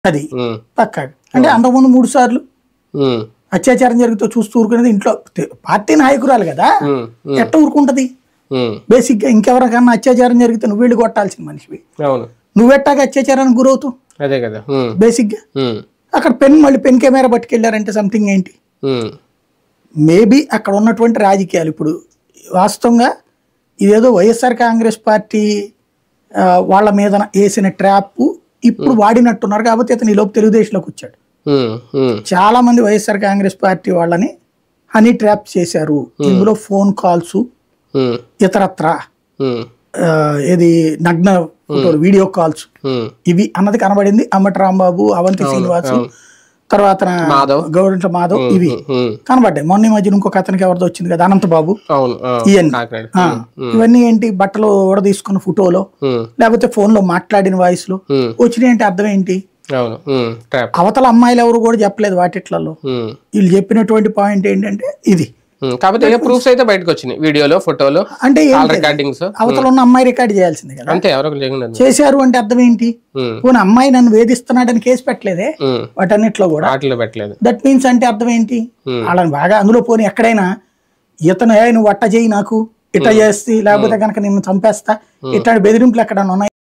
అది ఉమ్, పక్కా అంటే అంతకుముందు మూడు సార్లు ఉమ్, అత్యాచారం జరిగితే చూస్తూ ఊరుకునేది ఇంట్లో తె- పార్టీ నాయకురాలు కదా ఉమ్, ఉమ్, ఎట్ట ఊరుకుంటది ఉమ్, బేసిక్ గా ఇంకెవరికన్నా అత్యాచారం జరిగితే నువ్వు వెళ్ళి కొట్టాల్సిన మనిషివి అవును నువ్వెట్టాక అత్యాచారానికి గురవుతావు అదే కదా ఉమ్, బేసిక్ గా ఉమ్, అక్కడ పెన్ మళ్ళీ పెన్ కెమెరా పట్టుకెళ్ళారంటే సంథింగ్ ఏంటి ఉమ్, మేబీ అక్కడ ఉన్నటువంటి రాజకీయాలు ఇప్పుడు వాస్తవంగా ఇదేదో వైఎస్ఆర్ కాంగ్రెస్ పార్టీ ఆ, వాళ్ళ మీద వేసిన ట్రాప్ ఇప్పుడు వాడినట్టున్నారు కాబట్టి ఇతను ఈ లోపు తెలుగుదేశంలోకి వచ్చాడు ఉమ్, ఉమ్, చాలా మంది వైఎస్ఆర్ కాంగ్రెస్ పార్టీ వాళ్ళని హనీ ట్రాప్ చేశారు ఇందులో ఫోన్ కాల్స్ ఉమ్, ఇతరత్ర ఉమ్, ఆ, ఏది నగ్న ఫోటోలు వీడియో కాల్స్ ఉమ్, ఇవి అన్నది కనబడింది అమ్మటి రాంబాబు అవంతి శ్రీనివాసు తర్వాత మాధవ్. గౌరంట్ల మాధవ్ ఇవి ఉమ్, కనబడ్డాయి మొన్న ఈ మధ్యన ఇంకొక అతనికి ఎవరిదో వచ్చింది కదా అనంతబాబు అవును ఆ, ఇవన్నీ కాకినాడ ఆ, ఇవన్నీ ఏంటి బట్టలు కూడా తీసుకున్న ఫోటోలో ఉమ్, లేకపోతే ఫోన్ లో మాట్లాడిన వాయిస్ లో ఉమ్, వచ్చినాయి అంటే అర్థం ఏంటి అవును ఉమ్, ట్రాప్ అవతల అమ్మాయిలు ఎవరు కూడా చెప్పలేదు వాటిట్లలో ఉమ్, వీళ్ళు చెప్పినటువంటి పాయింట్ ఏంటంటే ఇది ఉమ్, కాకపోతే ఏ ప్రూఫ్స్ అయితే బయటకు వచ్చినాయి వీడియోలో ఫోటోలో అంటే కాల్ ఏంటి అది? రికార్డింగ్స్ అవతల ఉన్న అమ్మాయి రికార్డ్ చేయాల్సింది కదా అంతే ఎవరో ఒకరు చేయకుండా చేశారు అంటే అర్థం ఏంటి ఉమ్, పోనీ అమ్మాయి నన్ను వేధిస్తున్నాడని కేసు పెట్టలేదే ఉమ్, వాటన్నిటిలో కూడా వాటిలో పెట్టలేదు దట్ మీన్స్ అంటే అర్థం ఏంటి Hmm. వాళ్ళని బాగా అందులో పోనీ ఎక్కడైనా ఇతను ఏ నువ్వు అట్ట చేయి నాకు ఇట్ట చేస్తే లేకపోతే కనుక నిన్ను చంపేస్తా ఇట్లాంటి బెదిరింపులు ఎక్కడన్నా ఉన్నాయి